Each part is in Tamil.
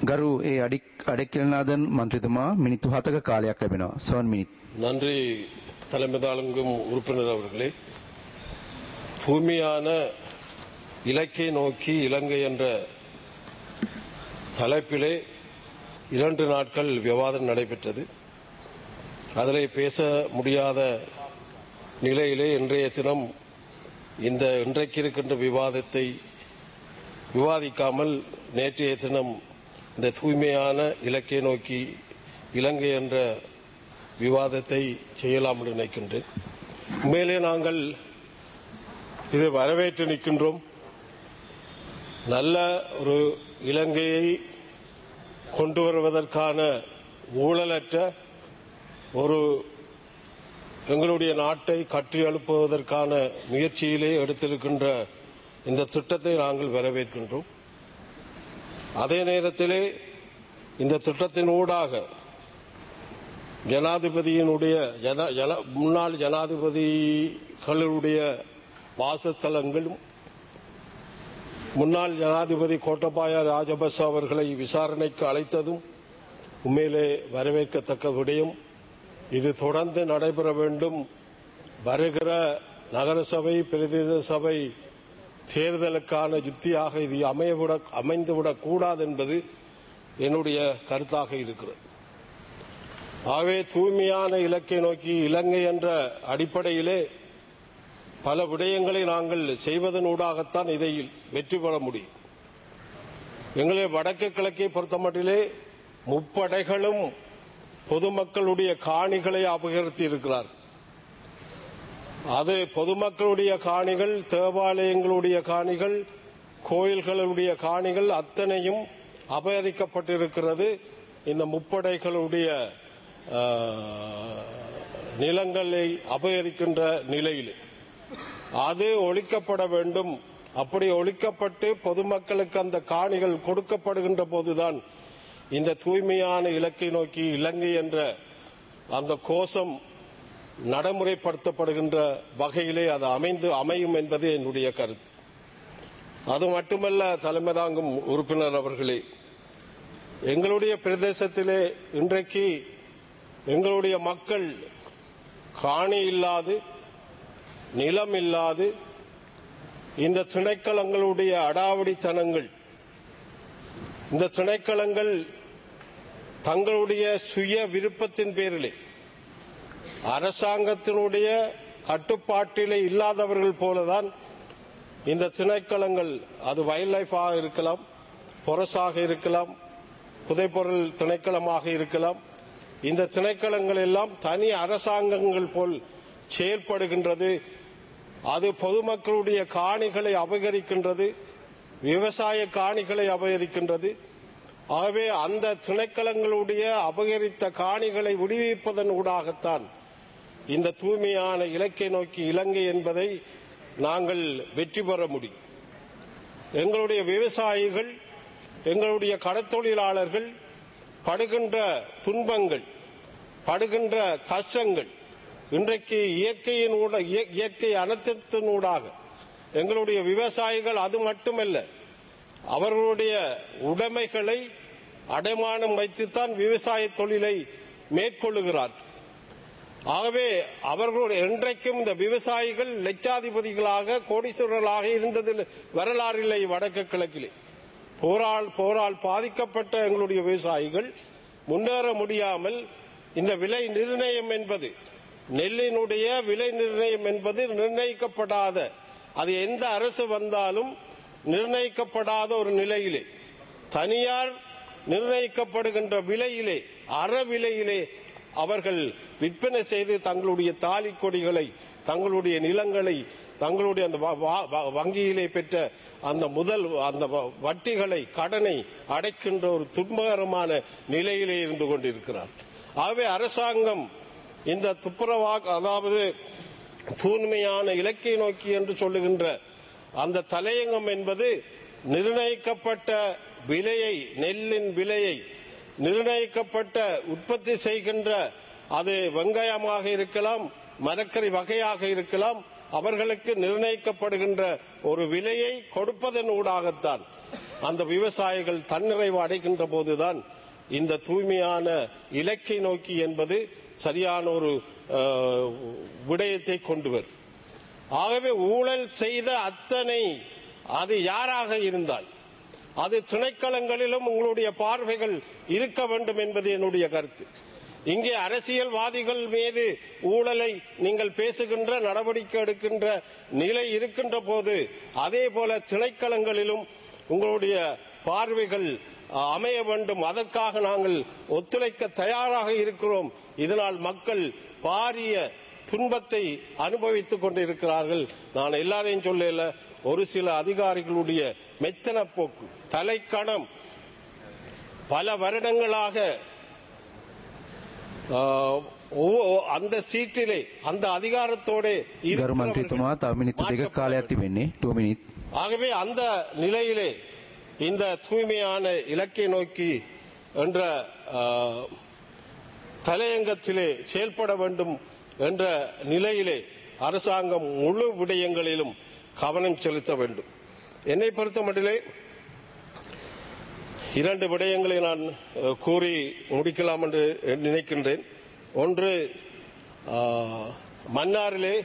ගරු ඒ අඩි අඩෙක්කිලනාදන් මන්ත්‍රතුමා මිනිත්තු හතක කාලයක් ලැබෙනවා. සවන් මිනිත්. நன்றி தலைமை தாளங்கும் உறுப்பினர் அவர்களே தூய்மையான இலக்கை நோக்கி இலங்கை என்ற தலைப்பிலே இரண்டு நாட்கள் விவாதம் நடைபெற்றது அதிலே பேச முடியாத நிலையிலே இன்றைய தினம் இந்த இன்றைக்கு இருக்கின்ற விவாதத்தை விவாதிக்காமல் நேற்றைய தினம் இந்த தூய்மையான இலக்கை நோக்கி இலங்கை என்ற விவாதத்தை செய்யலாம் என்று நினைக்கின்றேன் உண்மையிலே நாங்கள் இதை வரவேற்று நிற்கின்றோம் நல்ல ஒரு இலங்கையை கொண்டு வருவதற்கான ஊழலற்ற ஒரு எங்களுடைய நாட்டை கட்டி எழுப்புவதற்கான முயற்சியிலே எடுத்திருக்கின்ற இந்த திட்டத்தை நாங்கள் வரவேற்கின்றோம் அதே நேரத்திலே இந்த திட்டத்தின் ஊடாக ஜனாதிபதியினுடைய ஜன- ஜன- முன்னாள் ஜனாதிபதிகளுடைய வாசஸ்தலங்களும் முன்னாள் ஜனாதிபதி கோட்டபாய ராஜபக்ச அவர்களை விசாரணைக்கு அழைத்ததும் உண்மையிலே வரவேற்கத்தக்க விடயம் இது தொடர்ந்து நடைபெற வேண்டும் வருகிற நகரசபை பிரதேச சபை தேர்தலுக்கான யுத்தியாக இது அமையவிட அமைந்துவிடக் கூடாது என்பது என்னுடைய கருத்தாக இருக்கிறது ஆகவே தூய்மையான இலக்கை நோக்கி இலங்கை என்ற அடிப்படையிலே பல விடயங்களை நாங்கள் செய்வதனூடாகத்தான் இதை வெற்றி பெற முடியும் எங்களை வடக்கு கிழக்கை பொறுத்தமட்டிலே முப்படைகளும் பொதுமக்களுடைய காணிகளை அபகரித்து இருக்கிறார் அது பொதுமக்களுடைய காணிகள் தேவாலயங்களுடைய காணிகள் கோயில்களுடைய காணிகள் அத்தனையும் அபகரிக்கப்பட்டிருக்கிறது இந்த முப்படைகளுடைய ஆ, நிலங்களை அபகரிக்கின்ற நிலையிலே அது ஒழிக்கப்பட வேண்டும் அப்படி ஒழிக்கப்பட்டு பொதுமக்களுக்கு அந்த காணிகள் கொடுக்கப்படுகின்ற போதுதான் இந்த தூய்மையான இலக்கை நோக்கி இலங்கை என்ற அந்த கோஷம் நடைமுறைப்படுத்தப்படுகின்ற வகையிலே அது அமைந்து அமையும் என்பது என்னுடைய கருத்து அது மட்டுமல்ல தலைமை தாங்கும் உறுப்பினர் அவர்களே எங்களுடைய பிரதேசத்திலே இன்றைக்கு எங்களுடைய மக்கள் காணி இல்லாது நிலம் இல்லாது இந்த திணைக்களங்களுடைய அடாவடித்தனங்கள் இந்த திணைக்களங்கள் தங்களுடைய சுய விருப்பத்தின் பேரிலே அரசாங்கத்தினுடைய கட்டுப்பாட்டிலே இல்லாதவர்கள் போலதான் இந்த திணைக்களங்கள் அது வைல்ட் லைஃபாக இருக்கலாம் பொரஸாக இருக்கலாம் புதைப்பொருள் திணைக்களமாக இருக்கலாம் இந்த திணைக்களங்கள் எல்லாம் தனி அரசாங்கங்கள் போல் செயல்படுகின்றது அது பொதுமக்களுடைய காணிகளை அபகரிக்கின்றது விவசாய காணிகளை அபகரிக்கின்றது ஆகவே அந்த திணைக்களங்களுடைய அபகரித்த காணிகளை விடுவிப்பதன் ஊடாகத்தான் இந்த தூய்மையான இலக்கை நோக்கி இலங்கை என்பதை நாங்கள் வெற்றி பெற முடியும் எங்களுடைய விவசாயிகள் எங்களுடைய கடத்தொழிலாளர்கள் படுகின்ற துன்பங்கள் படுகின்ற கஷ்டங்கள் இன்றைக்கு இயற்கையின் ஊட- இய- இயற்கை அனர்த்தத்தினூடாக எங்களுடைய விவசாயிகள் அது மட்டுமல்ல அவர்களுடைய உடைமைகளை அடைமானம் வைத்துத்தான் விவசாய தொழிலை மேற்கொள்ளுகிறார் ஆகவே அவர்களுடைய இன்றைக்கும் இந்த விவசாயிகள் லட்சாதிபதிகளாக கோடீஸ்வரர்களாக இருந்ததில் வரலாறு இல்லை வடக்கு கிழக்கிலே போரால் போரால் பாதிக்கப்பட்ட எங்களுடைய விவசாயிகள் முன்னேற முடியாமல் இந்த விலை நிர்ணயம் என்பது நெல்லினுடைய விலை நிர்ணயம் என்பது நிர்ணயிக்கப்படாத அது எந்த அரசு வந்தாலும் நிர்ணயிக்கப்படாத ஒரு நிலையிலே தனியார் நிர்ணயிக்கப்படுகின்ற விலையிலே அற விலையிலே அவர்கள் விற்பனை செய்து தங்களுடைய தாலி கொடிகளை தங்களுடைய நிலங்களை தங்களுடைய அந்த வ- வ- வ- வங்கியிலே பெற்ற அந்த முதல் அந்த வ- வட்டிகளை கடனை அடைக்கின்ற ஒரு துன்பகரமான நிலையிலே இருந்து கொண்டிருக்கிறார் ஆகவே அரசாங்கம் இந்த துப்புரவா அதாவது தூய்மையான இலக்கை நோக்கி என்று சொல்லுகின்ற அந்த தலையங்கம் என்பது நிர்ணயிக்கப்பட்ட விலையை நெல்லின் விலையை நிர்ணயிக்கப்பட்ட உற்பத்தி செய்கின்ற அது வெங்காயமாக இருக்கலாம் மரக்கறி வகையாக இருக்கலாம் அவர்களுக்கு நிர்ணயிக்கப்படுகின்ற ஒரு விலையை கொடுப்பதன் ஊடாகத்தான் அந்த விவசாயிகள் தன்னிறைவு அடைகின்ற போதுதான் இந்த தூய்மையான இலக்கை நோக்கி என்பது சரியான ஒரு அஹ், விடயத்தை கொண்டு வரும் ஆகவே ஊழல் செய்த அத்தனை அது யாராக இருந்தால் அது திணைக்களங்களிலும் உங்களுடைய பார்வைகள் இருக்க வேண்டும் என்பது என்னுடைய கருத்து இங்கே அரசியல்வாதிகள் மீது ஊழலை நீங்கள் பேசுகின்ற நடவடிக்கை எடுக்கின்ற நிலை இருக்கின்ற போது அதே போல திணைக்களங்களிலும் உங்களுடைய பார்வைகள் அஹ், அமைய வேண்டும் அதற்காக நாங்கள் ஒத்துழைக்க தயாராக இருக்கிறோம் இதனால் மக்கள் பாரிய துன்பத்தை அனுபவித்துக் கொண்டிருக்கிறார்கள் நான் எல்லாரையும் சொல்லல ஒரு சில அதிகாரிகளுடைய மெத்தன போக்கு தலைக்கணம் பல வருடங்களாக ஆஹ், ஒவ்வொ- அந்த சீட்டிலே அந்த அதிகாரத்தோட ගරු இருக்கிறவர்கள் මන්ත්‍රීතුමා තව මිනිත්තු දෙකක් மாற்றப்பட කාලයක් තිබෙන්නේ 2 මිනිත් ஆகவே அந்த நிலையிலே இந்த தூய்மையான இலக்கை நோக்கி என்ற ஆஹ், தலையங்கத்திலே செயல்பட வேண்டும் என்ற நிலையிலே அரசாங்கம் முழு விடயங்களிலும் கவனம் செலுத்த வேண்டும் என்னை பொறுத்த மட்டிலே இரண்டு விடயங்களை நான் அஹ், கூறி முடிக்கலாம் என்று நினைக்கின்றேன் ஒன்று ஆஹ், மன்னாரிலே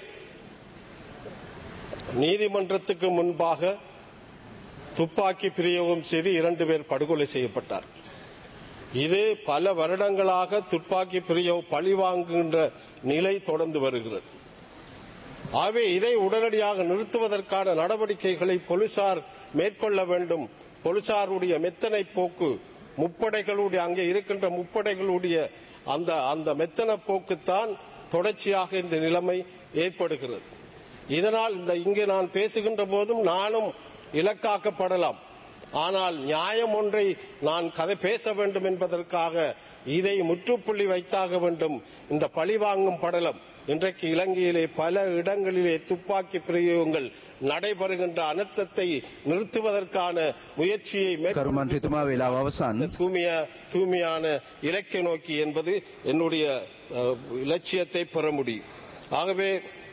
நீதிமன்றத்துக்கு முன்பாக துப்பாக்கி பிரயோகம் செய்து இரண்டு பேர் படுகொலை செய்யப்பட்டார் இது பல வருடங்களாக துப்பாக்கி பிரயோ பழிவாங்குகின்ற நிலை தொடர்ந்து வருகிறது ஆகவே இதை உடனடியாக நிறுத்துவதற்கான நடவடிக்கைகளை போலீசார் மேற்கொள்ள வேண்டும் போலீசாருடைய மெத்தனை போக்கு முப்படைகளுடைய அங்கே இருக்கின்ற முப்படைகளுடைய அந்த அந்த மெத்தன போக்குத்தான் தொடர்ச்சியாக இந்த நிலைமை ஏற்படுகிறது இதனால் இந்த இங்கே நான் பேசுகின்ற போதும் நானும் இலக்காக்கப்படலாம் ஆனால் நியாயம் ஒன்றை நான் கதை பேச வேண்டும் என்பதற்காக இதை முற்றுப்புள்ளி வைத்தாக வேண்டும் இந்த பழிவாங்கும் படலம் இன்றைக்கு இலங்கையிலே பல இடங்களிலே துப்பாக்கி பிரயோகங்கள் நடைபெறுகின்ற அனர்த்தத்தை நிறுத்துவதற்கான முயற்சியை ගරු மேற்கொள்ள මන්ත්‍රීතුමා වේලාව අවසන් தூய்மைய தூய்மையான இலக்கை நோக்கி என்பது என்னுடைய அஹ், இலட்சியத்தை பெற முடியும் ஆகவே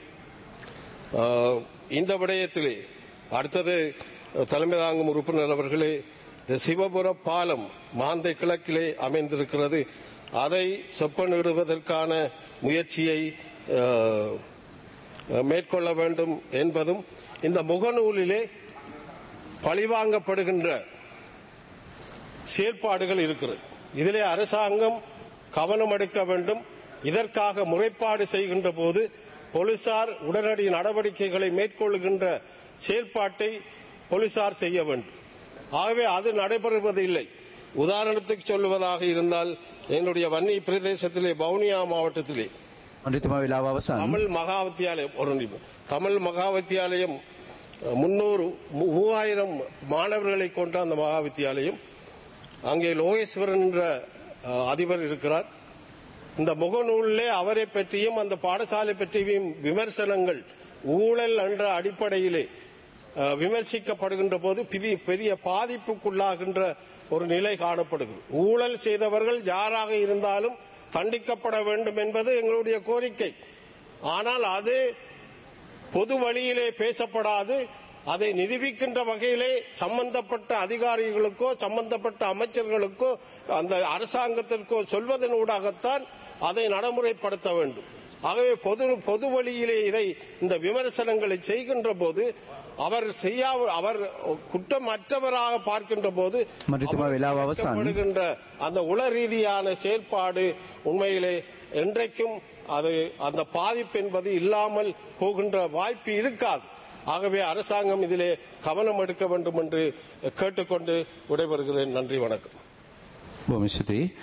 அஹ், இந்த விடயத்திலே அடுத்தது அஹ், தலைமை தாங்கும் உறுப்பினர் அவர்களே இந்த சிவபுர பாலம் மாந்தை கிழக்கிலே அமைந்திருக்கிறது அதை செப்பனிடுவதற்கான முயற்சியை அஹ், மேற்கொள்ள வேண்டும் என்பதும் இந்த முகநூலிலே பழிவாங்கப்படுகின்ற செயல்பாடுகள் இருக்கிறது இதிலே அரசாங்கம் கவனம் எடுக்க வேண்டும் இதற்காக முறைப்பாடு செய்கின்ற போது போலீசார் உடனடி நடவடிக்கைகளை மேற்கொள்கின்ற செயல்பாட்டை போலீசார் செய்ய வேண்டும் ஆகவே அது நடைபெறுவதில்லை உதாரணத்துக்கு சொல்லுவதாக இருந்தால் என்னுடைய வன்னி பிரதேசத்திலே வவுனியா மாவட்டத்திலே මන්ත්‍රීතුමා වේලාව අවසන් தமிழ் மகா வித்தியாலயம் ஒரு நிமிடம். தமிழ் மகா வித்தியாலயம் முன்னூறு மூவாயிரம் மாணவர்களை கொண்ட அந்த மகா வித்தியாலயம் அங்கே லோகேஸ்வரன் என்ற அஹ், அதிபர் இருக்கிறார் இந்த முகநூலிலே அவரை பற்றியும் அந்த பாடசாலை பற்றியும் விமர்சனங்கள் ஊழல் என்ற அடிப்படையிலே அஹ், விமர்சிக்கப்படுகின்ற போது பெரிய பெரிய பாதிப்புக்குள்ளாகின்ற ஒரு நிலை காணப்படுகிறது ஊழல் செய்தவர்கள் யாராக இருந்தாலும் தண்டிக்கப்பட வேண்டும் என்பது எங்களுடைய கோரிக்கை ஆனால் அது பொது வழியிலே பேசப்படாது அதை நிரூபிக்கின்ற வகையிலே சம்பந்தப்பட்ட அதிகாரிகளுக்கோ சம்பந்தப்பட்ட அமைச்சர்களுக்கோ அந்த அரசாங்கத்திற்கோ சொல்வதன் ஊடாகத்தான் அதை நடைமுறைப்படுத்த வேண்டும் ஆகவே பொது பொது வழியிலே இதை இந்த விமர்சனங்களை செய்கின்ற போது அவர் செய்யா அவர் குற்றமற்றவராக பார்க்கின்ற போது மன்றித்துமா அவர் வேலாவ் அவசான். நடத்தப்படுகின்ற அந்த உள ரீதியான செயல்பாடு உண்மையிலே என்றைக்கும் அது அந்த பாதிப்பு என்பது இல்லாமல் போகின்ற வாய்ப்பு இருக்காது ஆகவே அரசாங்கம் இதிலே கவனம் எடுக்க வேண்டும் என்று கேட்டுக்கொண்டு விடைபெறுகிறேன் நன்றி வணக்கம் බොහොම ස්තුතියි